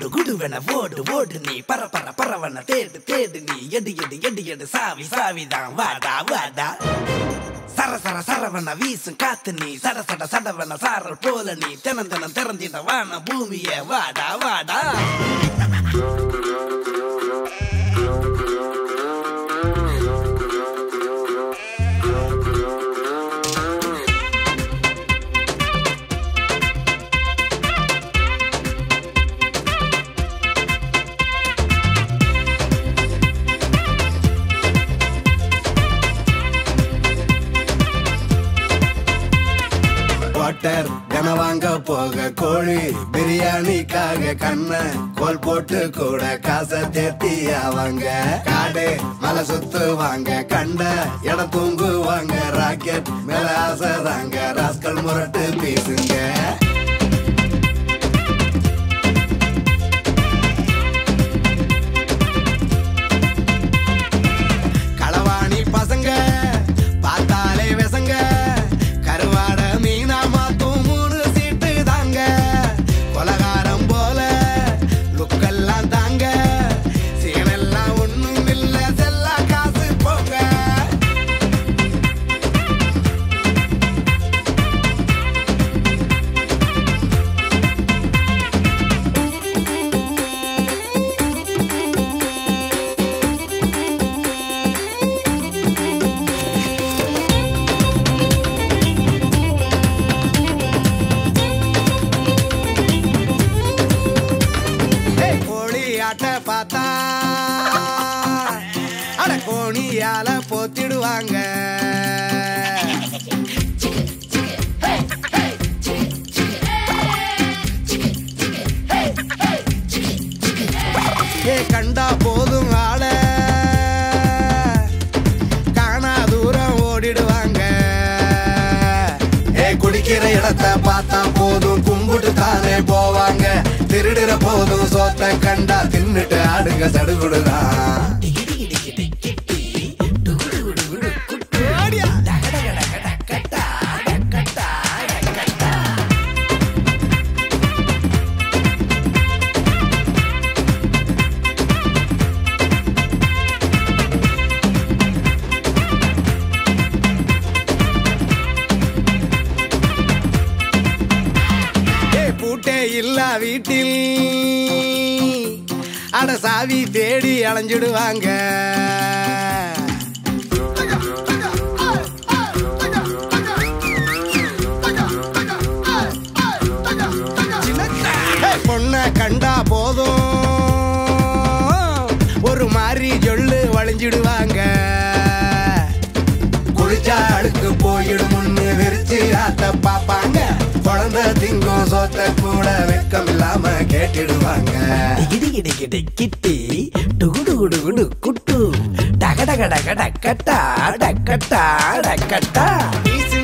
குடு குடுவென ஓடு ஓடு நீ பர பர பரவன தேடு தேடு நீ எடு எடு எடு எடு சாவி சாவிதான் வாடா வாடா சர சர சரவன வீசும் காத்து நீ சட சட சடவன சாரல் போல நீ தினம் தினம் திறந்திட வான பூமிய வாடா வாடா வாட்டர் கன வாங்க போக கோழி பிரியாணிக்காக கண்ண கோல் போட்டு கூட காசை தேத்தி அவங்க காடு மலை சுத்து வாங்க கண்ட இடம் தூங்கு வாங்க ராக்கெட் மேல ஆசை தாங்க ராஸ்கல் முரட்டு பீசுங்க களவாணி பசங்க பார்த்தாலே விசங்க கருவாட மீனா மாத்தும் மூணு சீட்டு தாங்க கொலகாரம் போல லுக்கெல்லாம் தாங்க சீனெல்லாம் ஒண்ணும் இல்ல செல்லா காசு போங்க ஏய், கோழி ஆட்ட பார்த்தா அட கோணியால போத்திடுவாங்க ஏ கண்டா போதும் ஆள காணா தூரம் ஓடிடுவாங்க ஏ குடிக்கிற இடத்த பார்த்தா போதும் கும்பிட்டு தானே போவாங்க திருடுற போதும் சோத்த கண்டா தின்னுட்டு ஆடுங்க சடுகுடுதான் ஏ பூட்டே இல்ல வீட்டில் அட சாவி தேடி அலைஞ்சிடுவாங்க ஏய், பொண்ண கண்டா போதும் ஒரு மாதிரி சொல்லு வளைஞ்சிடுவாங்க குளிச்சா அடுக்கு போயிடும் முன்னு விரிச்சு ஆத்த பாப்பாங்க குழந்தை திங்கும் சோத்த கூட வெக்கம் இல்லாம கேட்டிடுவாங்க டிகிடி கிடி கிடி கிட்டி டுகுடு குடு குடு குட்டு டக டக டக டக்கட்டா டக்கட்டா டக்கட்டா வீசி